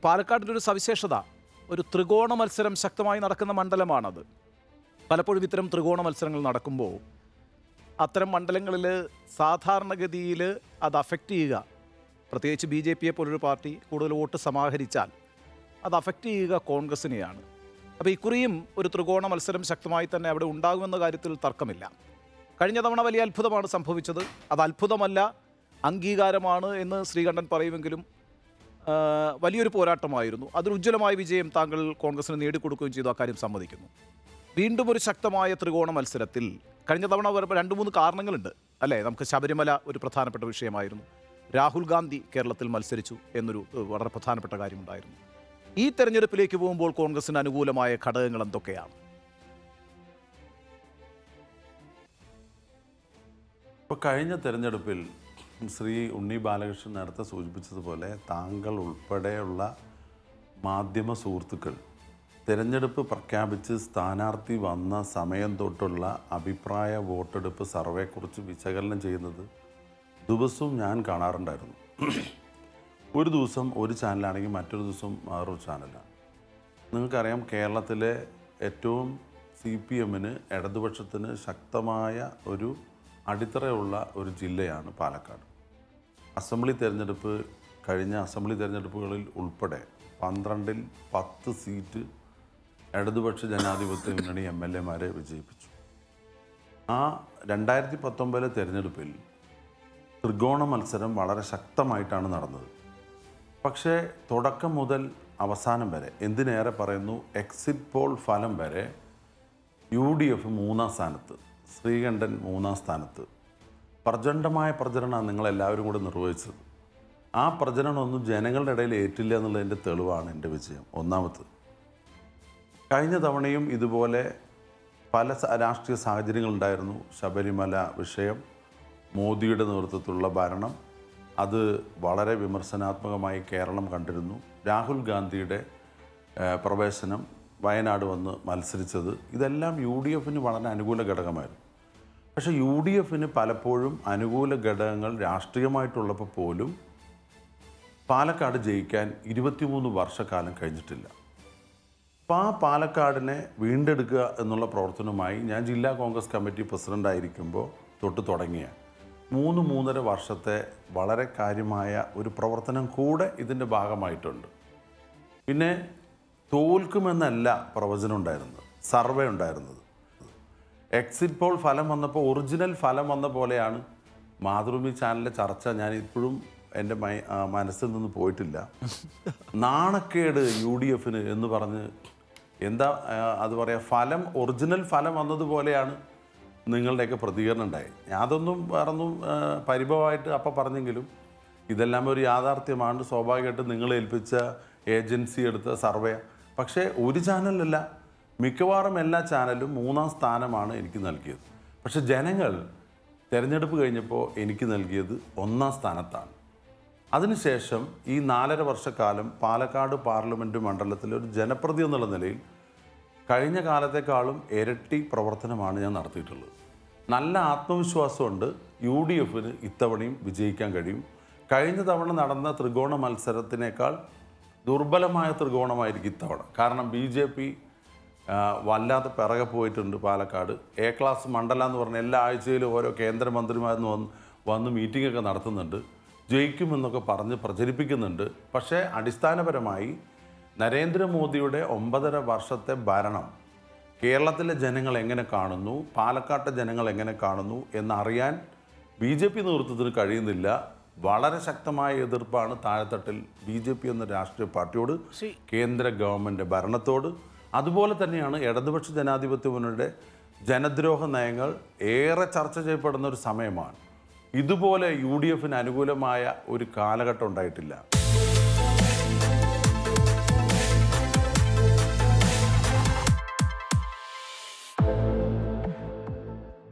പാലക്കാടിൻ്റെ ഒരു സവിശേഷത ഒരു ത്രികോണ മത്സരം ശക്തമായി നടക്കുന്ന മണ്ഡലമാണത് പലപ്പോഴും ഇത്തരം ത്രികോണ മത്സരങ്ങൾ നടക്കുമ്പോൾ അത്തരം മണ്ഡലങ്ങളിൽ സാധാരണഗതിയിൽ അത് അഫക്റ്റ് ചെയ്യുക പ്രത്യേകിച്ച് ബി ജെ പിയെ പോലൊരു പാർട്ടി കൂടുതൽ വോട്ട് സമാഹരിച്ചാൽ അത് അഫക്റ്റ് ചെയ്യുക കോൺഗ്രസിനെയാണ് അപ്പോൾ ഇക്കുറിയും ഒരു ത്രികോണ മത്സരം ശക്തമായി തന്നെ അവിടെ ഉണ്ടാകുമെന്ന കാര്യത്തിൽ തർക്കമില്ല കഴിഞ്ഞ തവണ വലിയ അത്ഭുതമാണ് സംഭവിച്ചത് അത് അത്ഭുതമല്ല അംഗീകാരമാണ് എന്ന് ശ്രീകണ്ഠൻ പറയുമെങ്കിലും ആ, വലിയൊരു പോരാട്ടമായിരുന്നു അതിൽ ഉജ്ജ്വലമായ വിജയം താങ്കൾ കോൺഗ്രസിന് നേടിക്കൊടുക്കുകയും ചെയ്തു അക്കാര്യം സമ്മതിക്കുന്നു വീണ്ടും ഒരു ശക്തമായ ത്രികോണ മത്സരത്തിൽ കഴിഞ്ഞ തവണ വരുമ്പോൾ രണ്ട് മൂന്ന് കാരണങ്ങളുണ്ട് അല്ലേ നമുക്ക് ശബരിമല ഒരു പ്രധാനപ്പെട്ട വിഷയമായിരുന്നു രാഹുൽ ഗാന്ധി കേരളത്തിൽ മത്സരിച്ചു എന്നൊരു ഏഹ്, വളരെ പ്രധാനപ്പെട്ട കാര്യമുണ്ടായിരുന്നു ഈ തെരഞ്ഞെടുപ്പിലേക്ക് പോകുമ്പോൾ കോൺഗ്രസിന് അനുകൂലമായ ഘടകങ്ങൾ എന്തൊക്കെയാണ് ഇപ്പോൾ കഴിഞ്ഞ തെരഞ്ഞെടുപ്പിൽ ശ്രീ ഉണ്ണി ബാലകൃഷ്ണൻ നേരത്തെ സൂചിപ്പിച്ചതുപോലെ താങ്കൾ ഉൾപ്പെടെയുള്ള മാധ്യമ സുഹൃത്തുക്കൾ തിരഞ്ഞെടുപ്പ് പ്രഖ്യാപിച്ച് സ്ഥാനാർത്ഥി വന്ന സമയം തൊട്ടുള്ള അഭിപ്രായ വോട്ടെടുപ്പ് സർവേക്കുറിച്ച് വിശകലനം ചെയ്യുന്നത് ദിവസവും ഞാൻ കാണാറുണ്ടായിരുന്നു ഒരു ദിവസം ഒരു ചാനലാണെങ്കിൽ മറ്റൊരു ദിവസം വേറൊരു ചാനലാണ് നിങ്ങൾക്കറിയാം കേരളത്തിലെ ഏറ്റവും സി പി എമ്മിന് ഇടതുപക്ഷത്തിന് ശക്തമായ ഒരു അടിത്തറയുള്ള ഒരു ജില്ലയാണ് പാലക്കാട് അസംബ്ലി തെരഞ്ഞെടുപ്പ് കഴിഞ്ഞ അസംബ്ലി തെരഞ്ഞെടുപ്പുകളിൽ ഉൾപ്പെടെ പന്ത്രണ്ടിൽ പത്ത് സീറ്റ് ഇടതുപക്ഷ ജനാധിപത്യ മുന്നണി എം എൽ എമാരെ വിജയിപ്പിച്ചു ആ രണ്ടായിരത്തി പത്തൊമ്പതിലെ തെരഞ്ഞെടുപ്പിൽ ത്രികോണ മത്സരം വളരെ ശക്തമായിട്ടാണ് നടന്നത് പക്ഷേ തുടക്കം മുതൽ അവസാനം വരെ എന്തിനേറെ പറയുന്നു എക്സിറ്റ് പോൾ ഫലം വരെ യു ഡി എഫ് മൂന്നാം സ്ഥാനത്ത് ശ്രീകണ്ഠൻ മൂന്നാം സ്ഥാനത്ത് പ്രചണ്ഡമായ പ്രചരണമാണ് നിങ്ങളെല്ലാവരും കൂടെ നിർവഹിച്ചത് ആ പ്രചരണമൊന്നും ജനങ്ങളുടെ ഇടയിൽ ഏറ്റില്ല എന്നുള്ളതിൻ്റെ തെളിവാണ് എൻ്റെ വിജയം ഒന്നാമത് കഴിഞ്ഞ തവണയും ഇതുപോലെ പല സ- രാഷ്ട്രീയ സാഹചര്യങ്ങളുണ്ടായിരുന്നു ശബരിമല വിഷയം മോദിയുടെ നേതൃത്വത്തിലുള്ള ഭരണം അത് വളരെ വിമർശനാത്മകമായി കേരളം കണ്ടിരുന്നു രാഹുൽ ഗാന്ധിയുടെ ഏഹ്, പ്രവേശനം വയനാട് വന്ന് മത്സരിച്ചത് ഇതെല്ലാം യു ഡി എഫിന് വളരെ അനുകൂല ഘടകമായിരുന്നു പക്ഷേ യു ഡി എഫിന് പലപ്പോഴും അനുകൂല ഘടകങ്ങൾ രാഷ്ട്രീയമായിട്ടുള്ളപ്പോൾ പോലും പാലക്കാട് ജയിക്കാൻ ഇരുപത്തിമൂന്ന് വർഷക്കാലം കഴിഞ്ഞിട്ടില്ല അപ്പോൾ ആ പാലക്കാടിനെ വീണ്ടെടുക്കുക എന്നുള്ള പ്രവർത്തനവുമായി ഞാൻ ജില്ലാ കോൺഗ്രസ് കമ്മിറ്റി പ്രസിഡന്റ് ആയിരിക്കുമ്പോൾ തൊട്ട് തുടങ്ങിയ മൂന്ന് മൂന്നര വർഷത്തെ വളരെ കാര്യമായ ഒരു പ്രവർത്തനം കൂടെ ഇതിൻ്റെ ഭാഗമായിട്ടുണ്ട് പിന്നെ തോൽക്കുമെന്നല്ല പ്രവചനം ഉണ്ടായിരുന്നത് സർവേ ഉണ്ടായിരുന്നത് എക്സിറ്റ് പോൾ ഫലം വന്നപ്പോൾ ഒറിജിനൽ ഫലം വന്ന പോലെയാണ് മാതൃഭൂമി ചാനലിലെ ചർച്ച ഞാൻ ഇപ്പോഴും എൻ്റെ മൈ ആ, മനസ്സിൽ നിന്ന് പോയിട്ടില്ല നാണക്കേട് യു ഡി എഫിന് എന്ന് പറഞ്ഞ് എന്താ ആ, അത് പറയാ ഫലം ഒറിജിനൽ ഫലം വന്നതുപോലെയാണ് നിങ്ങളുടെയൊക്കെ പ്രതികരണം ഉണ്ടായി ഞാൻ അതൊന്നും വേറൊന്നും ആ, പരിഭവമായിട്ട് അപ്പം പറഞ്ഞെങ്കിലും ഇതെല്ലാം ഒരു യാഥാർത്ഥ്യമാണ് സ്വാഭാവികമായിട്ടും നിങ്ങൾ ഏൽപ്പിച്ച ഏജൻസി എടുത്ത സർവേ പക്ഷേ ഒരു ചാനലല്ല മിക്കവാറും എല്ലാ ചാനലും മൂന്നാം സ്ഥാനമാണ് എനിക്ക് നൽകിയത് പക്ഷെ ജനങ്ങൾ തിരഞ്ഞെടുപ്പ് കഴിഞ്ഞപ്പോൾ എനിക്ക് നൽകിയത് ഒന്നാം സ്ഥാനത്താണ് അതിനുശേഷം ഈ നാലര വർഷക്കാലം പാലക്കാട് പാർലമെൻറ്റ് മണ്ഡലത്തിലെ ഒരു ജനപ്രതി എന്നുള്ള നിലയിൽ കഴിഞ്ഞ കാലത്തെക്കാളും ഇരട്ടി പ്രവർത്തനമാണ് ഞാൻ നടത്തിയിട്ടുള്ളത് നല്ല ആത്മവിശ്വാസമുണ്ട് യു ഡി എഫിന് ഇത്തവണയും വിജയിക്കാൻ കഴിയും കഴിഞ്ഞ തവണ നടന്ന ത്രികോണ മത്സരത്തിനേക്കാൾ ദുർബലമായ ത്രികോണമായിരിക്കും ഇത്തവണ കാരണം ബി ജെ പി വല്ലാതെ പിറകെ പോയിട്ടുണ്ട് പാലക്കാട് എ ക്ലാസ് മണ്ഡലം എന്ന് പറഞ്ഞ എല്ലാ ആഴ്ചയിലും ഓരോ കേന്ദ്രമന്ത്രിമാരെന്ന് വന്ന് വന്ന് മീറ്റിംഗൊക്കെ നടത്തുന്നുണ്ട് ജയിക്കുമെന്നൊക്കെ പറഞ്ഞ് പ്രചരിപ്പിക്കുന്നുണ്ട് പക്ഷേ അടിസ്ഥാനപരമായി നരേന്ദ്രമോദിയുടെ ഒമ്പതര വർഷത്തെ ഭരണം കേരളത്തിലെ ജനങ്ങൾ എങ്ങനെ കാണുന്നു പാലക്കാട്ടെ ജനങ്ങൾ എങ്ങനെ കാണുന്നു എന്നറിയാൻ ബി ജെ പി നേതൃത്വത്തിന് കഴിയുന്നില്ല വളരെ ശക്തമായ എതിർപ്പാണ് താഴെത്തട്ടിൽ ബി ജെ പി എന്ന രാഷ്ട്രീയ പാർട്ടിയോട് ശ്രീ കേന്ദ്ര ഗവൺമെൻറ് ഭരണത്തോട് അതുപോലെ തന്നെയാണ് ഇടതുപക്ഷ ജനാധിപത്യ മുന്നണിയുടെ ജനദ്രോഹ നയങ്ങൾ ഏറെ ചർച്ച ചെയ്യപ്പെടുന്ന ഒരു സമയമാണ് ഇതുപോലെ യു ഡി എഫിന് അനുകൂലമായ ഒരു കാലഘട്ടം ഉണ്ടായിട്ടില്ല